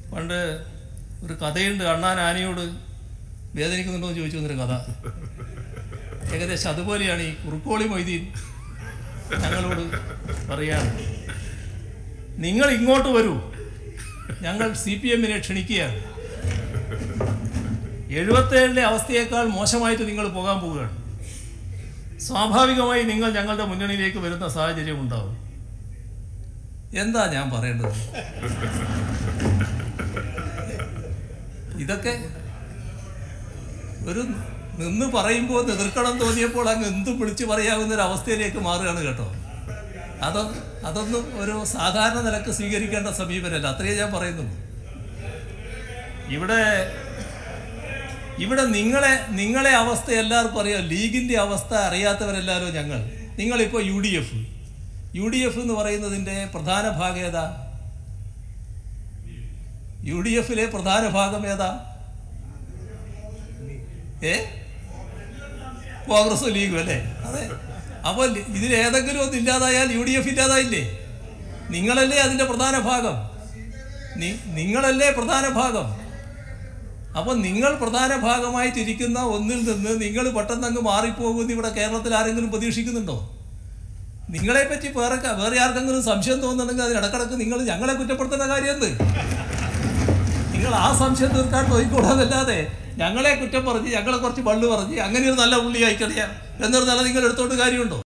പണ്ട് ഒരു കഥയുണ്ട് അണ്ണാൻ ആനയോട് വേദനിക്കുന്നുണ്ടോ എന്ന് ചോദിച്ചു വന്നൊരു കഥ ഏകദേശം അതുപോലെയാണ് ഈ കുറുക്കോളി മൊയ്തീൻ ഞങ്ങളോട് പറയാണ് നിങ്ങൾ ഇങ്ങോട്ട് വരൂ ഞങ്ങൾ സി പി എമ്മിനെ ക്ഷണിക്കുകയാണ് എഴുപത്തേഴിലെ അവസ്ഥയേക്കാൾ മോശമായിട്ട് നിങ്ങൾ പോകാൻ പോവുകയാണ് സ്വാഭാവികമായി നിങ്ങൾ ഞങ്ങളുടെ മുന്നണിയിലേക്ക് വരുന്ന സാഹചര്യം ഉണ്ടാവും എന്താ ഞാൻ പറയേണ്ടത് ഇതൊക്കെ ഒരു നിന്ന് പറയുമ്പോൾ എതിർക്കണം തോന്നിയപ്പോൾ അങ്ങ് എന്തും വിളിച്ചു പറയാവുന്ന ഒരു അവസ്ഥയിലേക്ക് മാറുകയാണ് കേട്ടോ അത് അതൊന്നും ഒരു സാധാരണ നിലക്ക് സ്വീകരിക്കേണ്ട സമീപനമല്ല അത്രയേ ഞാൻ പറയുന്നുള്ളൂ ഇവിടെ ഇവിടെ നിങ്ങളെ നിങ്ങളെ അവസ്ഥ എല്ലാവർക്കും അറിയാം ലീഗിൻ്റെ അവസ്ഥ അറിയാത്തവരെല്ലാവരും ഞങ്ങൾ നിങ്ങളിപ്പോൾ U D F U D F എന്ന് പറയുന്നതിൻ്റെ പ്രധാന ഭാഗം ഏതാ യു ഡി എഫിലെ പ്രധാന ഭാഗം ഏതാ ഏ കോൺഗ്രസ് ലീഗും അല്ലേ അതെ അപ്പോൾ ഇതിൽ ഏതെങ്കിലും ഒന്ന് ഇല്ലാതായാൽ യു ഡി എഫ് ഇല്ലാതായില്ലേ നിങ്ങളല്ലേ അതിൻ്റെ പ്രധാന ഭാഗം നി- നിങ്ങളല്ലേ പ്രധാന ഭാഗം അപ്പോൾ നിങ്ങൾ പ്രധാന ഭാഗമായിട്ടിരിക്കുന്ന ഒന്നിൽ നിന്ന് നിങ്ങൾ പെട്ടെന്ന് അങ്ങ് മാറിപ്പോകുമെന്ന് ഇവിടെ കേരളത്തിൽ ആരെങ്കിലും പ്രതീക്ഷിക്കുന്നുണ്ടോ നിങ്ങളെ പറ്റി വേറെ ക- വേറെ ആർക്കെങ്കിലും സംശയം തോന്നുന്നുണ്ടെങ്കിൽ അതിന് ഇടക്കിടക്ക് നിങ്ങൾ ഞങ്ങളെ കുറ്റപ്പെടുത്തേണ്ട കാര്യം എന്ത് നിങ്ങൾ ആ സംശയം തീർക്കാൻ നോക്കിക്കൂടാതല്ലാതെ ഞങ്ങളെ കുറ്റം പറഞ്ഞ് ഞങ്ങളെ കുറച്ച് പള്ളു പറഞ്ഞ് അങ്ങനെ ഒരു നല്ല പുള്ളി ആയിക്കറിയാം എന്നൊരു നില നിങ്ങൾ എടുത്തോണ്ട് കാര്യമുണ്ടോ